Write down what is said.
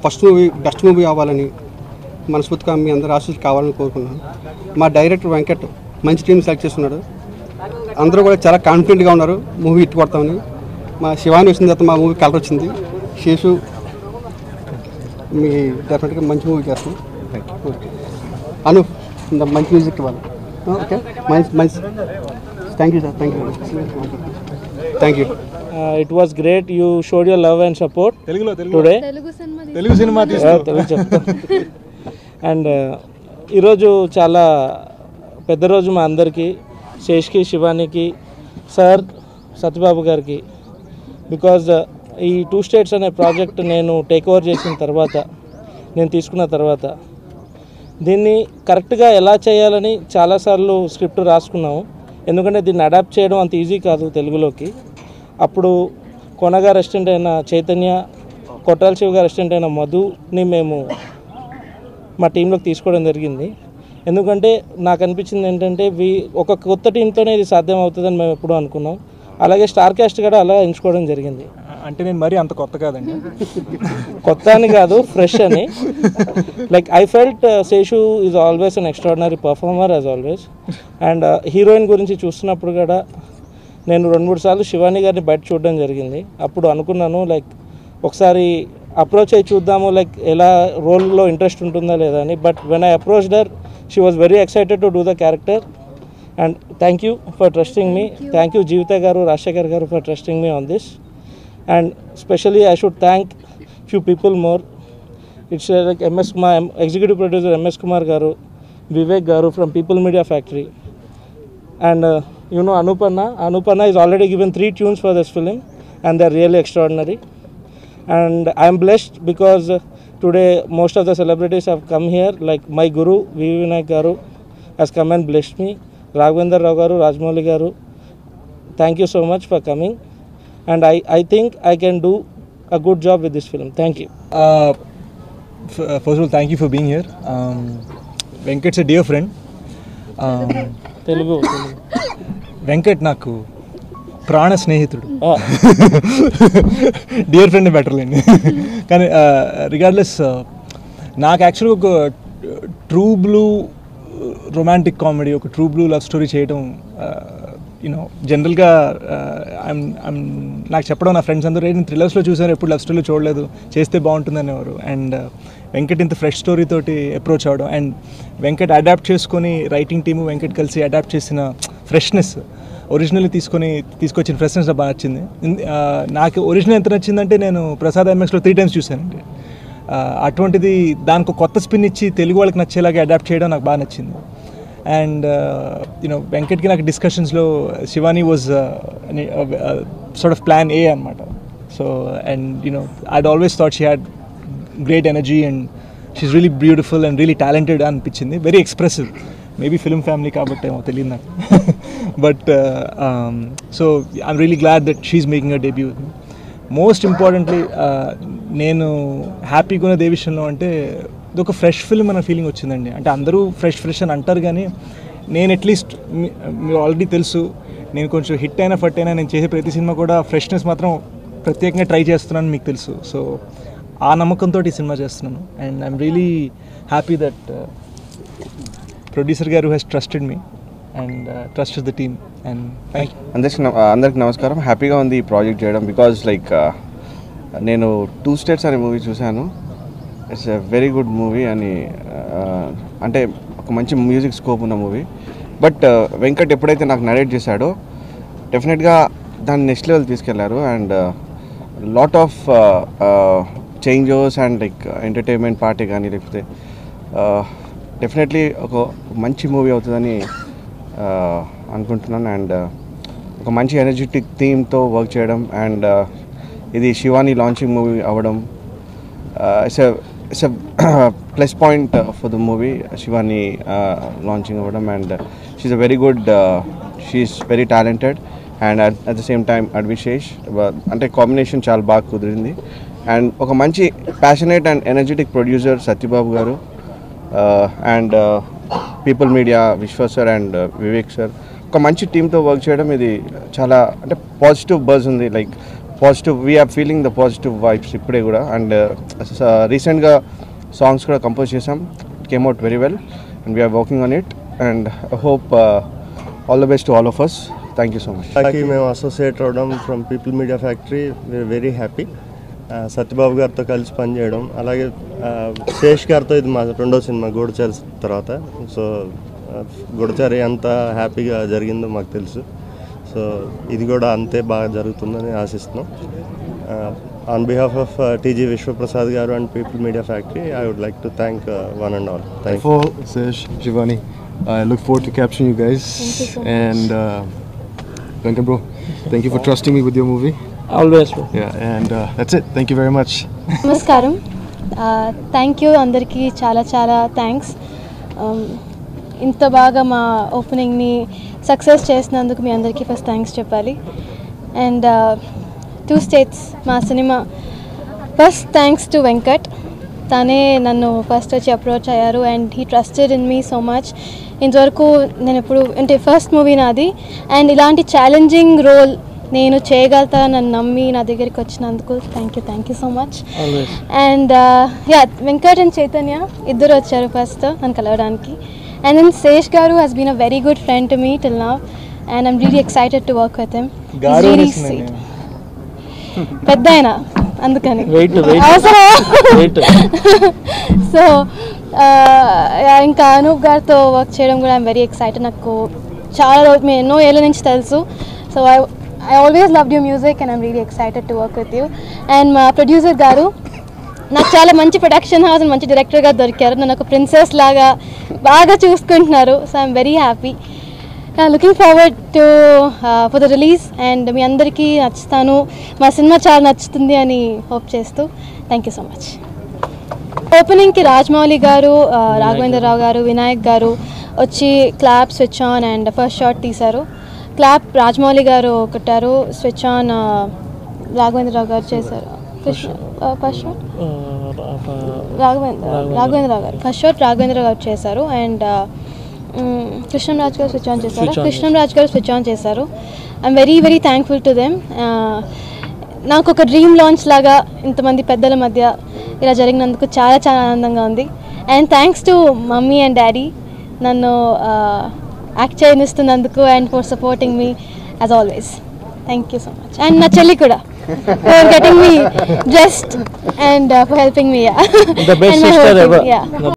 First movie best movie అవ్వాలని మనస్ఫూర్తిగా మీ అందరు ఆశీస్సు కావాలని కోరుకున్నాను మా డైరెక్టర్ వెంకట్ మంచి టీం సెలెక్ట్ చేస్తున్నాడు అందరూ కూడా చాలా కాన్ఫిడెంట్గా ఉన్నారు మూవీ ఇట్టు కొడతామని మా శివాని వచ్చిన తర్వాత మా మూవీ కలర్ వచ్చింది శేషు మీ డెఫినెట్గా మంచి మూవీ చేస్తాం ఓకే అను ఇంత మంచి మ్యూజిక్ ఇవ్వాలి ఓకే మంచి మంచి thank you sir thank you thank you Uh, it was great. You showed your love and support తెలుగులో Telugu today. Telugu cinema Telugu cinema Yeah, తీసుకో తెలుగు చెప్తా అండ్ ఈరోజు చాలా పెద్ద రోజు మా అందరికీ శేష్కి శివానికి సార్ సత్యబాబు గారికి బికాజ్ ఈ టూ స్టేట్స్ అనే ప్రాజెక్ట్ నేను టేక్ ఓవర్ చేసిన తర్వాత నేను తీసుకున్న తర్వాత దీన్ని కరెక్ట్గా ఎలా చేయాలని చాలాసార్లు స్క్రిప్ట్ రాసుకున్నాము ఎందుకంటే దీన్ని అడాప్ట్ చేయడం అంత ఈజీ కాదు తెలుగులోకి అప్పుడు కొనగా రెస్టారెంట్ అయిన చైతన్య కొట్టాల శివ గారు రెస్టారెంట్ అయిన మధుని మేము మా టీంలోకి తీసుకోవడం జరిగింది ఎందుకంటే నాకు అనిపించింది ఏంటంటే వి ఒక కొత్త టీంతోనే ఇది సాధ్యం అవుతుందని మేము ఎప్పుడూ అనుకున్నాం అలాగే స్టార్ కాస్ట్ కూడా అలా ఎంచుకోవడం జరిగింది అంటే నేను మరీ అంత కొత్త కాదండి కొత్త అని కాదు ఫ్రెష్ అని like I felt Seshu is always an extraordinary performer as always and heroine గురించి చూస్తున్నప్పుడు కూడా నేను రెండు మూడు సార్లు శివాని గారిని బయట చూడడం జరిగింది అప్పుడు అనుకున్నాను లైక్ ఒకసారి అప్రోచ్ అయ్యి చూద్దాము లైక్ ఎలా రోల్లో ఇంట్రెస్ట్ ఉంటుందా లేదా అని but when I approached her she was very excited to do the character and thank you for trusting me thank you Jeevitha garu Rajasekhar garu for trusting me on this and specially I should thank few people more it's like MS మా executive producer MS Kumar garu Vivek garu from People Media Factory and you know Anupanna Anupanna is already given three tunes for this film and they are really extraordinary and I'm blessed because today most of the celebrities have come here like my guru VV Vinayak garu has come and blessed me Raghavendra Rao garu Rajamouli garu thank you so much for coming and I I think I can do a good job with this film thank you first of all thank you for being here Venkat's a dear friend Telugu Venkat నాకు ప్రాణ స్నేహితుడు Ah. Dear friend బెటర్లేండి కానీ regardless నాకు యాక్చువల్గా ఒక true blue romantic comedy ఒక true blue love story చేయడం you know జనరల్గా ఐమ్ ఐమ్ నాకు చెప్పడం నా ఫ్రెండ్స్ అందరూ "ఏ, నేను థ్రిల్లర్స్లో చూసాను ఎప్పుడు లవ్ స్టోరీలో చూడలేదు చేస్తే బాగుంటుంది అనేవారు అండ్ వెంకట్ ఇంత ఫ్రెష్ స్టోరీ తోటి అప్రోచ్ అవ్వడం అండ్ వెంకట్ అడాప్ట్ చేసుకొని రైటింగ్ టీము వెంకట్ కలిసి అడాప్ట్ చేసిన ఫ్రెష్నెస్ ఒరిజినల్ తీసుకొని తీసుకొచ్చిన ఫ్రెష్నెస్ బాగా నచ్చింది ఇన్- ఆ, నాకు ఒరిజినల్ ఎంత నచ్చిందంటే నేను ప్రసాద్ ఎంఎక్స్లో త్రీ టైమ్స్ చూశానండి ఆ, అటువంటిది దానికి ఒక కొత్త స్పిన్ ఇచ్చి తెలుగు వాళ్ళకి నచ్చేలాగా అడాప్ట్ చేయడం నాకు బాగా నచ్చింది అండ్ యూనో వెంకట్కి నాకు డిస్కషన్స్లో Shivani was sort of plan A అనమాట so and you know I'd always thought she had great energy and she's really beautiful and really talented అనిపించింది very expressive maybe film family కాబట్టి ఏమో తెలియదు నాకు but so I'm really glad that she's making a debut most importantly నేను హ్యాపీగా ఉన్న ఏ విషయంలో అంటే ఇది ఒక ఫ్రెష్ ఫిల్మ్ అన్న ఫీలింగ్ వచ్చిందండి అంటే అందరూ ఫ్రెష్ ఫ్రెష్ అని అంటారు కానీ నేను అట్లీస్ట్ మీరు ఆల్రెడీ తెలుసు నేను కొంచెం హిట్ అయినా ఫట్ అయినా నేను చేసే ప్రతి సినిమా కూడా ఫ్రెష్నెస్ మాత్రం ప్రత్యేకంగా ట్రై చేస్తున్నాను మీకు తెలుసు సో ఆ నమ్మకంతో ఈ సినిమా చేస్తున్నాను and I'm really happy that producer garu has trusted me and trust the team and thank you అందరికి నమ- అందరికి నమస్కారం హ్యాపీగా ఉంది ఈ ప్రాజెక్ట్ చేయడం బికాజ్ లైక్ నేను టూ స్టేట్స్ అనే మూవీ చూశాను it's a very good movie అని uh, అంటే ఒక మంచి మ్యూజిక్ స్కోప్ ఉన్న మూవీ బట్ వెంకట్ ఎప్పుడైతే నాకు నరేట్ చేశాడో డెఫినెట్గా దాన్ని నెక్స్ట్ లెవెల్ తీసుకెళ్లారు and lot of changes and like entertainment party కానీ లేకపోతే డెఫినెట్లీ ఒక మంచి మూవీ అవుతుందని uh, అనుకుంటున్నాను అండ్ ఒక మంచి ఎనర్జెటిక్ థీమ్తో వర్క్ చేయడం అండ్ ఇది శివాని లాంచింగ్ మూవీ అవ్వడం it's it's plus point for the movie Shivani launching అవ్వడం and she's a very good she's very talented and at the same time Adivi Sesh అంటే కాంబినేషన్ చాలా బాగా కుదిరింది అండ్ ఒక మంచి passionate and energetic producer Satyababu garu and People Media Vishwa sir and Vivek sir ఒక మంచి టీంతో వర్క్ చేయడం ఇది చాలా అంటే పాజిటివ్ బజ్ ఉంది like positive we're feeling the positive vibes ఇప్పుడే కూడా అండ్ రీసెంట్గా సాంగ్స్ కూడా కంపోజ్ చేసాం came out very well and we're working on it and hope all the best to all of us thank you so much కి మేము associate అవడం from People Media Factory we're very happy Satyababu గారితో కలిసి పనిచేయడం అలాగే ఆ, శేష్ గారితో ఇది మా రెండో సినిమా గూడచారి తర్వాత సో ఆ, గూడచారి ఎంత హ్యాపీగా జరిగిందో మాకు తెలుసు సో ఇది కూడా అంతే బాగా జరుగుతుందని ఆశిస్తున్నాం on behalf of TG Vishwaprasad garu and People Media Factory I would like to thank one and all thank you Fall, Sesh, Shivani. I look forward to capturing you guys. Thank you so much. And uh, Venkat bro, thank you for trusting me with your movie. Always Yeah, and uh, that's it. Thank you very much. నమస్కారం thank you అందరికీ చాలా చాలా thanks ఇంత బాగా మా ఓపెనింగ్ని success చేసినందుకు మీ అందరికీ ఫస్ట్ థ్యాంక్స్ చెప్పాలి అండ్ టూ స్టేట్స్ మా సినిమా ఫస్ట్ థ్యాంక్స్ టు వెంకట్ తనే నన్ను ఫస్ట్ వచ్చి అప్రోచ్ అయ్యారు and he trusted in me so much ఇంతవరకు నేను ఇప్పుడు అంటే ఫస్ట్ మూవీ నాది అండ్ ఇలాంటి ఛాలెంజింగ్ రోల్ నేను చేయగలుగుతా నన్ను నమ్మి నా దగ్గరికి వచ్చినందుకు thank you thank you so much always and yeah Venkat and Chaitanya ఇద్దరు వచ్చారు ఫస్ట్ నన్ను కలవడానికి and then Sesh garu has been a very good friend to me till now and I'm really excited to work with him garu really అనేసింది sweet నేను. పెద్ద ఆయన అందుకని weight weight అవసరమా వెయిట్ సో ఇంకా అనూప్ గారితో వర్క్ చేయడం కూడా ఐమ్ వెరీ ఎక్సైటెడ్ నాకు చాలా రోజు మేము ఎన్నో ఏళ్ళ నుంచి తెలుసు so I I always love you music and I'm really excited to work with you and మా ప్రొడ్యూసర్ గారు నాకు చాలా మంచి ప్రొడక్షన్ హౌస్ అండ్ మంచి డైరెక్టర్గా దొరికారు నన్ను ఒక ప్రిన్సెస్ లాగా బాగా చూసుకుంటున్నారు so I'm very happy looking forward to for the release and మీ అందరికీ నచ్చుతాను మా సినిమా చాలా నచ్చుతుంది అని హోప్ చేస్తూ థ్యాంక్ యూ సో మచ్ ఓపెనింగ్కి రాజమౌళి గారు ఆ, రాఘవేంద్రరావు గారు వినాయక్ గారు వచ్చి clap switch on and first shot తీశారు క్లాప్ రాజమౌళి గారు కొట్టారు స్విచ్ ఆన్ ఆ, రాఘవేంద్రరావు గారు చేశారు ఫస్ట్ షాట్ రాఘవేంద్ర రాఘవేంద్రరావు గారు ఫస్ట్ షాట్ రాఘవేంద్ర గారు చేశారు and Krishnam Raj garu switch on చేశారు Switch on Krishnam Raj garu switch on చేశారు I'm very very thankful to them నాకు ఒక డ్రీమ్ లాంచ్ లాగా ఇంతమంది పెద్దల మధ్య ఇలా జరిగినందుకు చాలా చాలా ఆనందంగా ఉంది and thanks to mummy and daddy నన్ను యాక్ట్ చేయనిస్తున్నందుకు and for supporting me as always thank you so much and నా చెల్లి కూడా for getting me just and for helping me the best sister ever